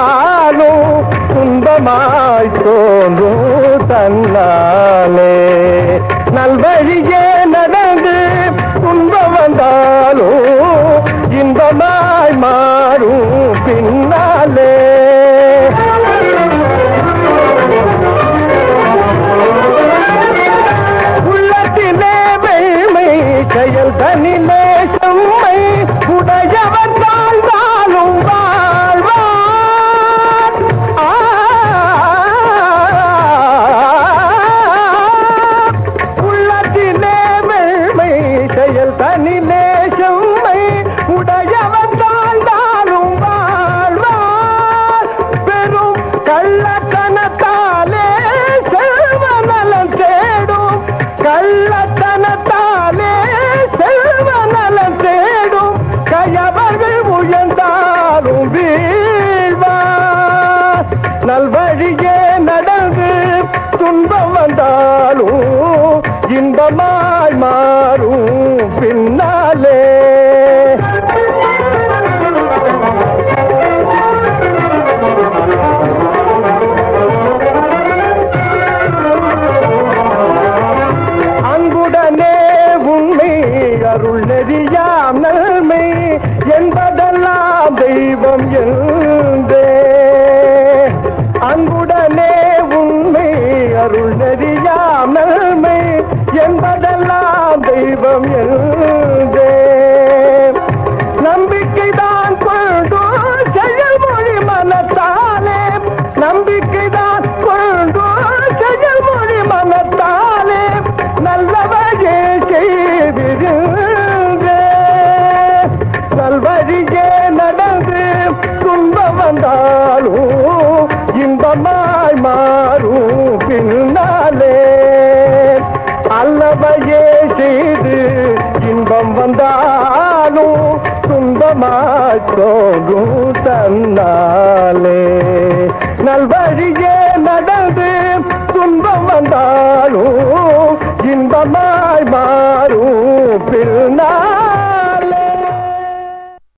வந்தாலும் துன்பமாய் தோன்றும் தன்னாலே நல்வழியே நடந்து துன்பம் வந்தாலும் இன்பமாய் மாறும் பின்னாலே உள்ளத்திலே வெண்மை செயல் தனிலே செம்மை உடையவன் வாழ்ந்தாலும் வாழ்வான் ஆ, உள்ளத்திலே வெண்மை செயல் தனிலே செம்மை உடையவன் வாழ்ந்தாலும் வாழ்வான் பெரும் கள்ளத்தனத்தாலே செல்வ நலம் தேடும் கள்ளத்தனத்தாலே செல்வ நலம் தேடும் கயவர்கள் உயர்ந்தாலும் வீழ்வார் நல்வழியே நடந்து துன்பம் வந்தாலும் இன்பமாய் மாறும் பின்னாலே அன்புடனே உண்மை அருள் நெறியாம் நன்மை என்பதெல்லாம் தெய்வம் என்றே அன்புடனே உண்மை அருள் நெறியாம் நன்மை என்பதெல்லாம் தெய்வம் என்றே நம்பிக்கைதான் கொண்டு செயல்மொழி மனத்தாலே நம்பிக்கைதான் கொண்டு செயல்மொழி மனத்தாலே நல்லவையே செய்திருந்தே நல்வழியே நடந்து துன்பம் வந்தாலும் இன்பமாய் மாறும் பின்னாலே அல்லவையே செய்து இன்பம் வந்தாலும் துன்பமாய் தோன்றும் தன்னாலே நல்வழியே நடந்து துன்பம் வந்தாலும் இன்பமாய் மாறும் பின்னா